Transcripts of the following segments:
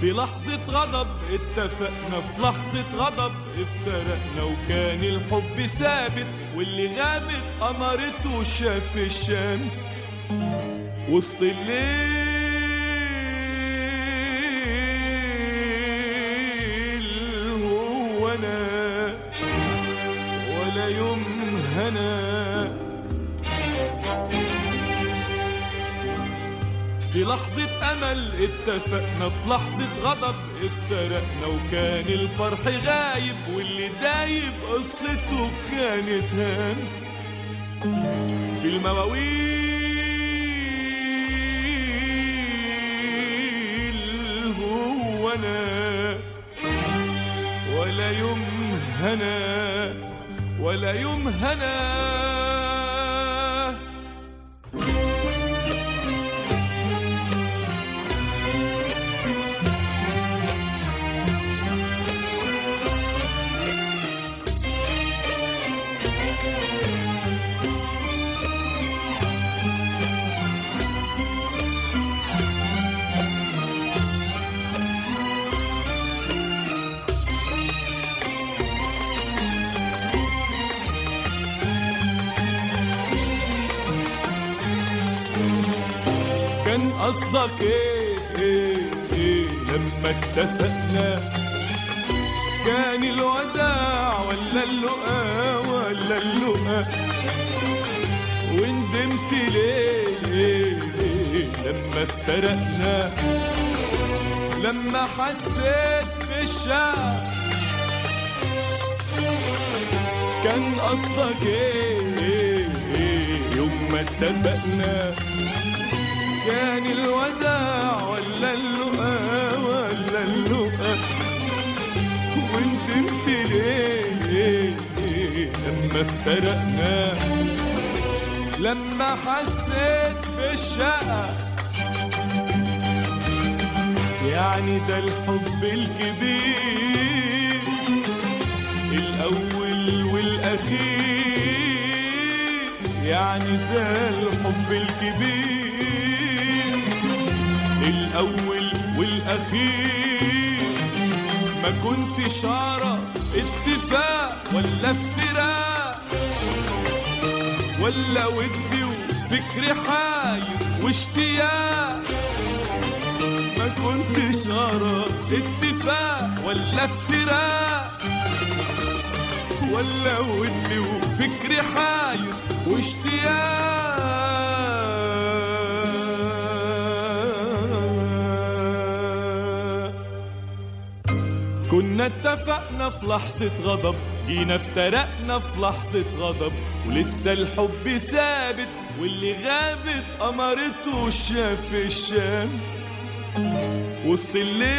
في لحظة غضب اتفقنا في لحظة غضب افترقنا وكان الحب ثابت واللي غابت قمرته شاف الشمس وسط الليل هو انا ولا يوم هنا في لحظة أمل اتفقنا في لحظة غضب افترقنا وكان الفرح غايب واللي دايب قصته كانت همس في المواويل هو أنا ولا يوم هنا ولا يوم هنا كان قصدك ايه ايه ايه لما اتفقنا كان الوداع ولا اللقا ولا اللقا وندمت ليه ليه ليه لما افترقنا لما حسيت بالشعب كان قصدك ايه ايه ايه يوم ما اتفقنا كان الوداع ولا اللقا ولا اللقا وندمت ليه ليه ليه لما افترقنا لما حسيت بالشقة يعني ده الحب الكبير الأول والأخير يعني ده الحب الكبير الأول والأخير ما كنتش أعرف اتفاق ولا افتراء ولا ودي وفكري حاير واشتياق ما كنتش أعرف اتفاق ولا افتراء ولا ودي وفكري حاير واشتياق كنا اتفقنا في لحظة غضب جينا افترقنا في لحظة غضب ولسه الحب ثابت واللي غابت قمرته شاف الشمس وسط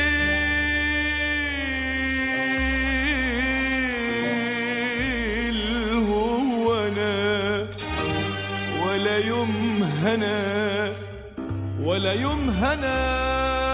الليل هو انا ولا يوم هنا ولا يوم هنا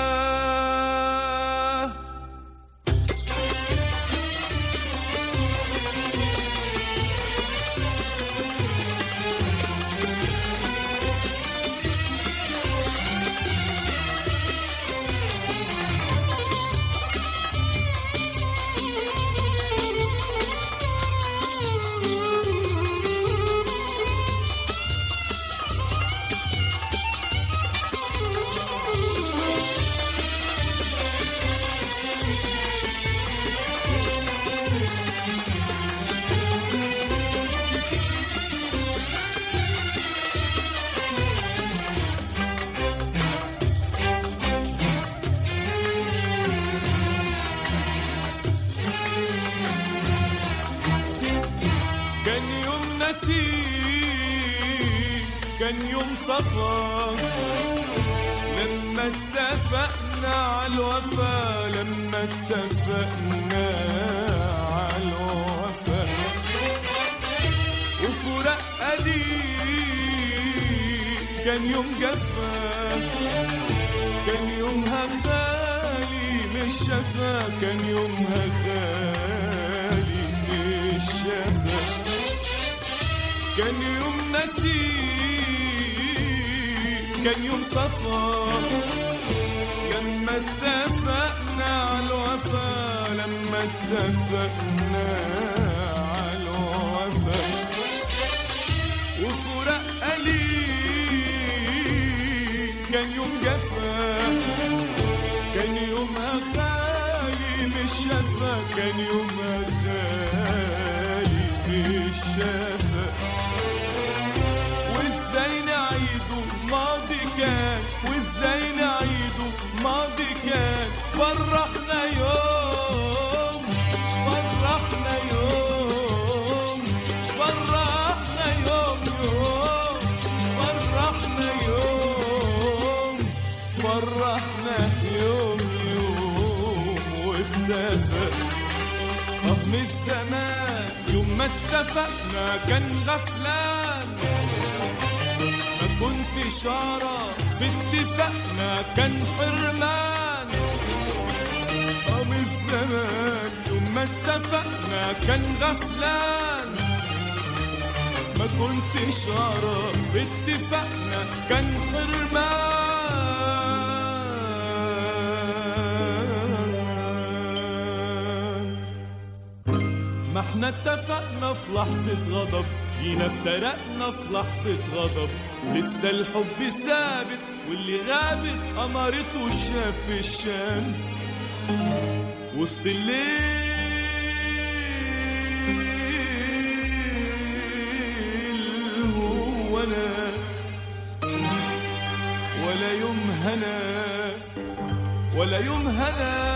كان يوم نسيم كان يوم صفا لما اتفقنا على الوفا لما اتفقنا على الوفا وفراق قديم كان يوم جفا كان يومها خالي مش شفا كان يومها خالي مش شفا كان يوم نسيم كان يوم صفا لما اتفقنا على الوفا لما اتفقنا على الوفا وفراق قليل كان يوم جفا كان يوم خالي مش شفا كان يوم خالي مش شفا وازاي نعيده ماضي كان وازاي نعيده ماضي كان فرحنا يوم فرحنا يوم فرحنا يوم يوم فرحنا يوم فرحنا يوم يوم واختفى اه من الزمان يوم ما اتفقنا كان غفلان ما كنتش اعرف باتفاقنا كان حرمان اه من الزمان يوم ما اتفقنا كان غفلان ما كنتش اعرف باتفاقنا كان حرمان ما احنا اتفقنا في لحظة غضب جينا افترقنا في لحظة غضب لسه الحب ثابت واللي غابت أمرته شاف الشمس وسط الليل هو أنا ولا يوم هنا ولا يوم هنا